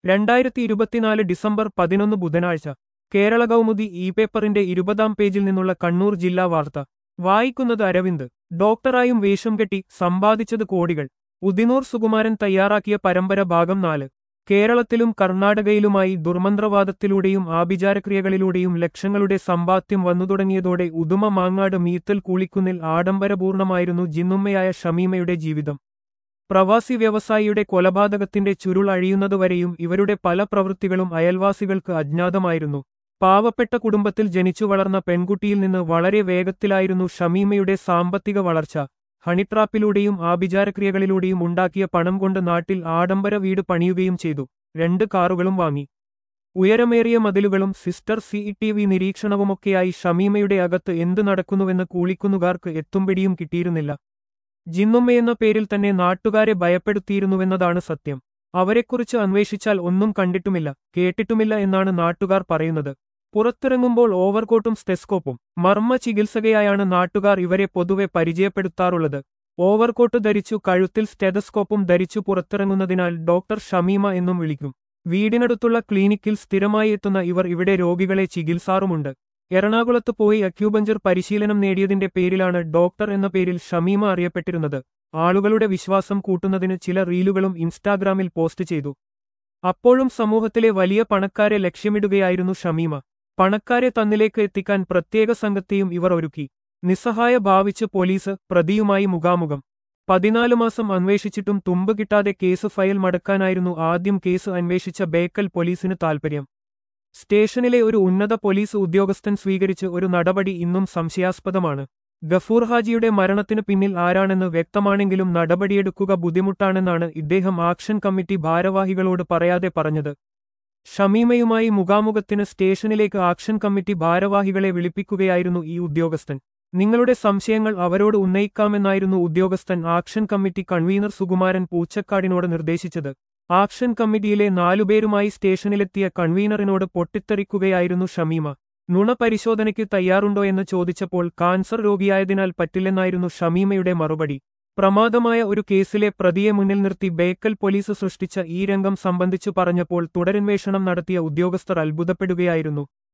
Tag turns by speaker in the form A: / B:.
A: രണ്ടായിരത്തി ഇരുപത്തിനാല് ഡിസംബർ പതിനൊന്ന് ബുധനാഴ്ച കേരള കൗമുദി ഇ പേപ്പറിന്റെ ഇരുപതാം പേജിൽ നിന്നുള്ള കണ്ണൂർ ജില്ലാ വാർത്ത വായിക്കുന്നത് അരവിന്ദ് ഡോക്ടറായും വേഷം കെട്ടി സമ്പാദിച്ചത് കോടികൾ ഉദിനൂർ സുകുമാരൻ തയ്യാറാക്കിയ പരമ്പര ഭാഗം നാല് കേരളത്തിലും കർണാടകയിലുമായി ദുർമന്ത്രവാദത്തിലൂടെയും ആഭിചാരക്രിയകളിലൂടെയും ലക്ഷങ്ങളുടെ സമ്പാദ്യം വന്നുതുടങ്ങിയതോടെ ഉദുമ മാങ്ങാട് മീത്തൽ കൂളിക്കുന്നിൽ ആഡംബരപൂർണമായിരുന്നു ജിന്നുമ്മയായ ഷമീമയുടെ ജീവിതം പ്രവാസി വ്യവസായിയുടെ കൊലപാതകത്തിന്റെ ചുരുൾ അഴിയുന്നതുവരെയും ഇവരുടെ പല പ്രവൃത്തികളും അയൽവാസികൾക്ക് അജ്ഞാതമായിരുന്നു പാവപ്പെട്ട കുടുംബത്തിൽ ജനിച്ചു വളർന്ന പെൺകുട്ടിയിൽ നിന്ന് വളരെ വേഗത്തിലായിരുന്നു ഷമീമയുടെ സാമ്പത്തിക വളർച്ച ഹണിട്രാപ്പിലൂടെയും ആഭിചാരക്രിയകളിലൂടെയും ഉണ്ടാക്കിയ പണം കൊണ്ട് നാട്ടിൽ ആഡംബര വീട് പണിയുകയും ചെയ്തു രണ്ട് കാറുകളും വാങ്ങി ഉയരമേറിയ മതിലുകളും സിസ്റ്റർ സി ടി വി നിരീക്ഷണവുമൊക്കെയായി ഷമീമയുടെ അകത്ത് എന്തു നടക്കുന്നുവെന്ന് കൂളിക്കുന്നുകാർക്ക് എത്തുംപിടിയും കിട്ടിയിരുന്നില്ല ജിന്നുമ്മയെന്ന പേരിൽ തന്നെ നാട്ടുകാരെ ഭയപ്പെടുത്തിയിരുന്നുവെന്നതാണ് സത്യം അവരെക്കുറിച്ച് അന്വേഷിച്ചാൽ ഒന്നും കണ്ടിട്ടുമില്ല കേട്ടിട്ടുമില്ല എന്നാണ് നാട്ടുകാർ പറയുന്നത് പുറത്തിറങ്ങുമ്പോൾ ഓവർകോട്ടും സ്റ്റെസ്കോപ്പും മർമ്മ ചികിത്സകയായാണ് നാട്ടുകാർ ഇവരെ പൊതുവെ പരിചയപ്പെടുത്താറുള്ളത് ഓവർകോട്ട് ധരിച്ചു കഴുത്തിൽ സ്റ്റെതസ്കോപ്പും ധരിച്ചു പുറത്തിറങ്ങുന്നതിനാൽ ഡോക്ടർ ഷമീമ എന്നും വിളിക്കും വീടിനടുത്തുള്ള ക്ലിനിക്കിൽ സ്ഥിരമായി എത്തുന്ന ഇവർ ഇവിടെ രോഗികളെ ചികിത്സാറുമുണ്ട് എറണാകുളത്ത് പോയി അക്യൂപഞ്ചർ പരിശീലനം നേടിയതിന്റെ പേരിലാണ് ഡോക്ടർ എന്ന പേരിൽ ഷമീമ അറിയപ്പെട്ടിരുന്നത് ആളുകളുടെ വിശ്വാസം കൂട്ടുന്നതിന് ചില റീലുകളും ഇൻസ്റ്റാഗ്രാമിൽ പോസ്റ്റ് ചെയ്തു അപ്പോഴും സമൂഹത്തിലെ വലിയ പണക്കാരെ ലക്ഷ്യമിടുകയായിരുന്നു ഷമീമ പണക്കാരെ തന്നിലേക്ക് എത്തിക്കാൻ പ്രത്യേക സംഘത്തെയും ഇവർ ഒരുക്കി നിസ്സഹായ ഭാവിച്ച് പോലീസ് പ്രതിയുമായി മുഖാമുഖം പതിനാല് മാസം അന്വേഷിച്ചിട്ടും തുമ്പ് കിട്ടാതെ കേസ് ഫയൽ മടക്കാനായിരുന്നു ആദ്യം കേസ് അന്വേഷിച്ച ബേക്കൽ പോലീസിന് താൽപര്യം സ്റ്റേഷനിലെ ഒരു ഉന്നത പോലീസ് ഉദ്യോഗസ്ഥൻ സ്വീകരിച്ച് ഒരു നടപടി ഇന്നും സംശയാസ്പദമാണ് ഗഫൂർ ഹാജിയുടെ മരണത്തിനു പിന്നിൽ ആരാണെന്ന് വ്യക്തമാണെങ്കിലും നടപടിയെടുക്കുക ബുദ്ധിമുട്ടാണെന്നാണ് ഇദ്ദേഹം ആക്ഷൻ കമ്മിറ്റി ഭാരവാഹികളോട് പറയാതെ പറഞ്ഞത് ഷമീമയുമായി മുഖാമുഖത്തിന് സ്റ്റേഷനിലേക്ക് ആക്ഷൻ കമ്മിറ്റി ഭാരവാഹികളെ വിളിപ്പിക്കുകയായിരുന്നു ഈ ഉദ്യോഗസ്ഥൻ നിങ്ങളുടെ സംശയങ്ങൾ അവരോട് ഉന്നയിക്കാമെന്നായിരുന്നു ഉദ്യോഗസ്ഥൻ ആക്ഷൻ കമ്മിറ്റി കൺവീനർ സുകുമാരൻ പൂച്ചക്കാടിനോട് നിർദ്ദേശിച്ചത് ആക്ഷൻ കമ്മിറ്റിയിലെ നാലുപേരുമായി സ്റ്റേഷനിലെത്തിയ കൺവീനറിനോട് പൊട്ടിത്തെറിക്കുകയായിരുന്നു ഷമീമ നുണ പരിശോധനയ്ക്ക് തയ്യാറുണ്ടോ എന്ന് ചോദിച്ചപ്പോൾ കാൻസർ രോഗിയായതിനാൽ പറ്റില്ലെന്നായിരുന്നു ഷമീമയുടെ മറുപടി പ്രമാദമായ ഒരു കേസിലെ പ്രതിയെ മുന്നിൽ നിർത്തി ബേക്കൽ പോലീസ് സൃഷ്ടിച്ച ഈ രംഗം സംബന്ധിച്ചു പറഞ്ഞപ്പോൾ തുടരന്വേഷണം നടത്തിയ ഉദ്യോഗസ്ഥർ അത്ഭുതപ്പെടുകയായിരുന്നു